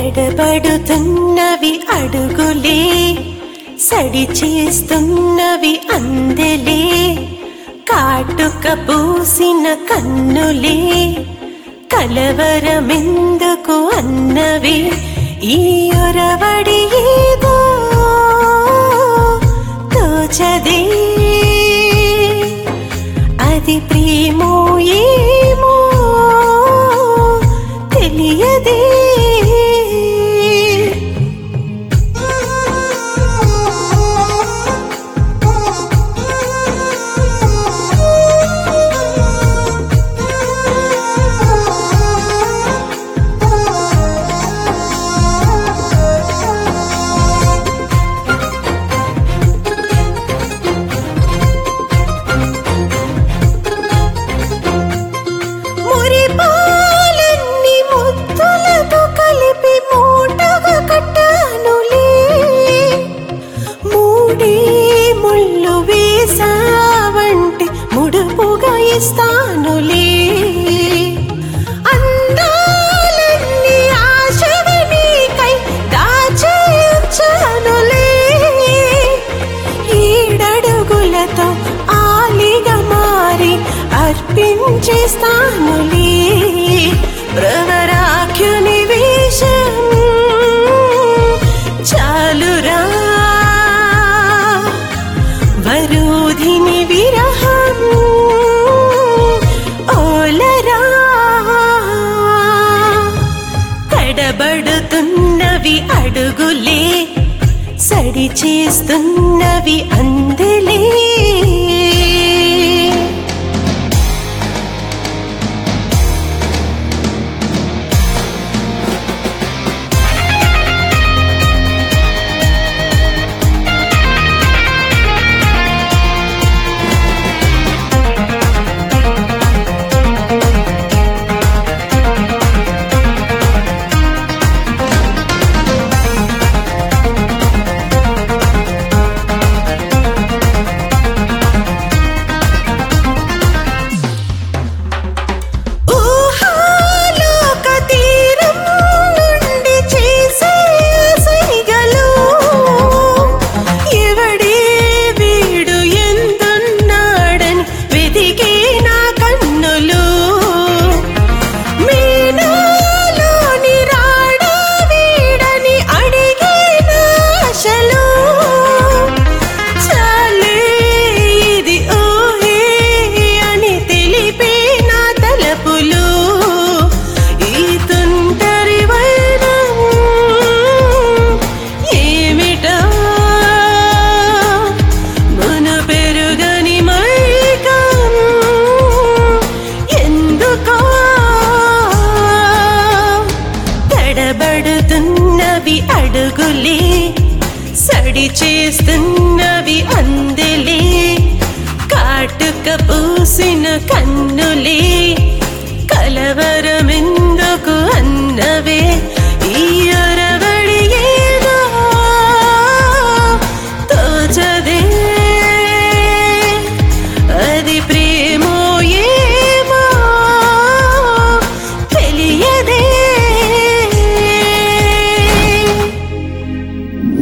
తడబడుతున్నవి అడుగులే సడి చేస్తున్నవి అందెలే కాటుక పూసిన కన్నులే కలవరమెందుకు అన్నవి ఈ ఒరవడి ఏదో తోచదే అది ప్రేమో ఏమో తెలియదే మురిపాలన్ని ముద్దులతో కలిపి మూటగా కట్టానులే మూడే ముళ్ళు వేసావంటే ముడుపుగా ఇస్తానులే అందాలన్నీ ఆశవి నీకై దాచేయచ్చానులే ఏడడుగులతో ఆలిగా మారి అర్పించేస్తానులే ప్రవరాఖ్యుని వేషం చాలురా వరూధిని విరహం ఓలరా తడబడుతున్నవి అడుగులే సడి చేస్తున్నవి అందలే ఊహాలోక తీరం నుండి చేసే సైగలు ఎవడే వీడు ఎందున్నాడని వెతికే నా కన్నులు మీనాలోని రాడా వీడని అడిగే నాశలు చాలే ఇది ఓహే అని తెలిపే నా తలపులు ఈ తుంటరి వైనం ఏమిటా మన పెరుగని మైకం ఎందుకో తడబడుతున్నవి అడుగులే సడి చేస్తున్నవి అందలే కాటుక పూసిన కన్నులే కలవర